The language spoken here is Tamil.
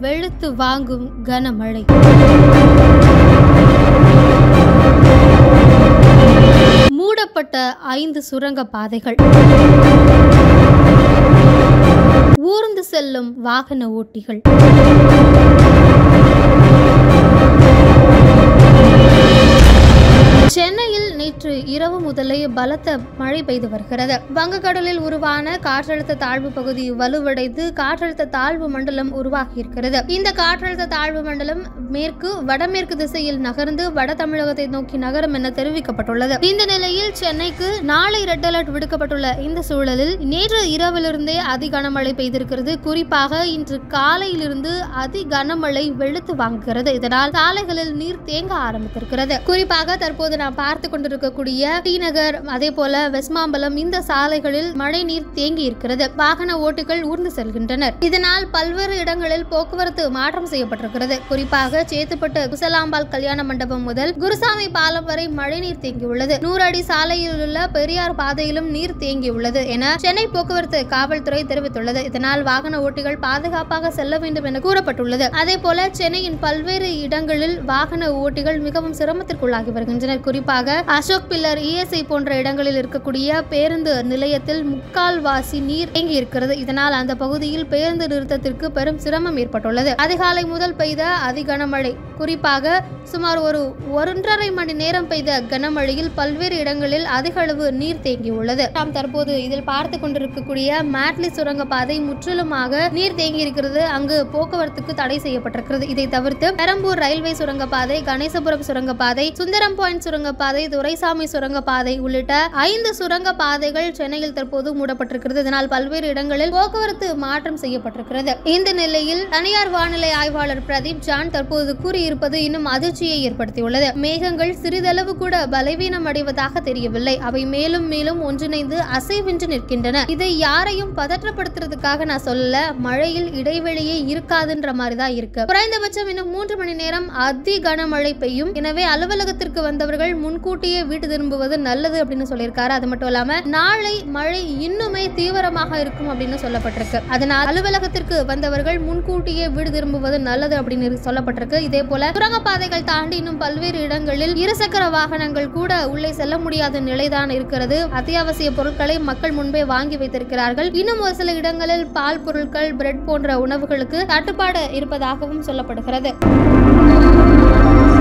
வெளுத்து வாங்கும் கனமழை மூடப்பட்ட ஐந்து சுரங்க பாதைகள் ஊர்ந்து செல்லும் வாகன ஓட்டிகள் சென்னையில் நேற்று இரவு முதலே பலத்த மழை பெய்து வருகிறது வங்கக்கடலில் உருவான காற்றழுத்த தாழ்வு பகுதி வலுவடைந்து காற்றழுத்த தாழ்வு மண்டலம் உருவாகி இருக்கிறது இந்த காற்றழுத்த தாழ்வு மண்டலம் மேற்கு வடமேற்கு திசையில் நகர்ந்து வட தமிழகத்தை நோக்கி நகரும் என தெரிவிக்கப்பட்டுள்ளது இந்த நிலையில் சென்னைக்கு நாளை ரெட் அலர்ட் விடுக்கப்பட்டுள்ள இந்த சூழலில் நேற்று இரவிலிருந்தே அதி கனமழை பெய்திருக்கிறது குறிப்பாக இன்று காலையிலிருந்து அதி கனமழை வெளுத்து வாங்குகிறது இதனால் சாலைகளில் நீர் தேங்க ஆரம்பித்திருக்கிறது குறிப்பாக தற்போது நாம் பார்த்து கொண்டிருக்கக்கூடிய ஸ்ரீநகர் அதே போல வெஸ்மாம்பலம் இந்த சாலைகளில் மழை நீர் தேங்கி இருக்கிறது வாகன ஓட்டுகள் ஊர்ந்து செல்கின்றனர் இதனால் பல்வேறு இடங்களில் போக்குவரத்து மாற்றம் செய்யப்பட்டிருக்கிறது குறிப்பாக சேத்துப்பட்டு குசலாம்பாள் கல்யாண மண்டபம் முதல் குருசாமி பாலம் வரை மழைநீர் தேங்கியுள்ளது நூறு அடி சாலையில் உள்ள பெரியார் பாதையிலும் நீர் தேங்கியுள்ளது என சென்னை போக்குவரத்து காவல்துறை தெரிவித்துள்ளது இதனால் வாகன ஓட்டிகள் பாதுகாப்பாக செல்ல வேண்டும் என கூறப்பட்டுள்ளது அதே போல சென்னையின் பல்வேறு இடங்களில் வாகன ஓட்டிகள் மிகவும் சிரமத்திற்குள்ளாகி வருகின்றனர் குறிப்பாக அசோக் பில்லர் இஎஸ்ஐ போன்ற இடங்களில் இருக்கக்கூடிய பேருந்து நிலையத்தில் முக்கால் வாசி நீர் தேங்கி இருக்கிறது இதனால் அந்த பகுதியில் பேருந்து நிறுத்தத்திற்கு பெரும் சிரமம் ஏற்பட்டுள்ளது அதிகாலை முதல் பெய்த அதி கனமழை குறிப்பாக சுமார் ஒரு ஒன்றரை மணி நேரம் பெய்த கனமழையில் பல்வேறு இடங்களில் அதிக அளவு நீர் தேங்கியுள்ளது நாம் தற்போது இதில் பார்த்து கொண்டிருக்கக்கூடிய மேட்லி சுரங்கப்பாதை முற்றிலுமாக நீர் தேங்கி இருக்கிறது அங்கு போக்குவரத்துக்கு தடை செய்யப்பட்டிருக்கிறது இதை தவிர்த்து பெரம்பூர் ரயில்வே சுரங்கப்பாதை கணேசபுரம் சுரங்கப்பாதை சுந்தரம் பாயிண்ட் சுரங்கப்பாதை துரைசாமி சுரங்கப்பாதை உள்ளிட்ட ஐந்து சுரங்க பாதைகள் சென்னையில் தற்போது மூடப்பட்டிருக்கிறது இதனால் பல்வேறு இடங்களில் போக்குவரத்து மாற்றம் செய்யப்பட்டிருக்கிறது இந்த நிலையில் தனியார் வானிலை ஆய்வாளர் பிரதீப் ஜான் தற்போது கூறியிருப்பது இன்னும் அதிர்ச்சியை ஏற்படுத்தியுள்ளது மேகங்கள் சிறிதளவு கூட பலவீனம் அடைவதாக தெரியவில்லை அவை மேலும் மேலும் ஒன்றிணைந்து அசைவின்றி நிற்கின்றன இதை யாரையும் பதற்றப்படுத்துறதுக்காக நான் சொல்லல மழையில் இடைவெளியே இருக்காதுன்ற மாதிரி தான் இருக்கு குறைந்தபட்சம் இன்னும் மூன்று மணி நேரம் அதி கனமழை பெய்யும் எனவே அலுவலகத்திற்கு வந்தவர்கள் முன்கூட்டியே வீட்டு திரும்புவது நல்லது அப்படின்னு சொல்லியிருக்காரு அது மட்டும் இல்லாம நாளை மழை இன்னுமே தீவிரமாக இருக்கும் அப்படின்னு சொல்லப்பட்டிருக்கு அதனால் அலுவலகத்திற்கு வந்தவர்கள் முன்கூட்டியே வீடு திரும்புவது நல்லது அப்படின்னு சொல்லப்பட்டிருக்கு இதே போல சுரங்கப்பாதைகள் தாண்டி இன்னும் பல்வேறு இடங்களில் இருசக்கர வாகனங்கள் கூட உள்ளே செல்ல முடியாத நிலைதான் இருக்கிறது அத்தியாவசிய பொருட்களை மக்கள் முன்பே வாங்கி வைத்திருக்கிறார்கள் இன்னும் ஒரு சில இடங்களில் பால் பொருட்கள் பிரெட் போன்ற உணவுகளுக்கு தட்டுப்பாடு இருப்பதாகவும் சொல்லப்படுகிறது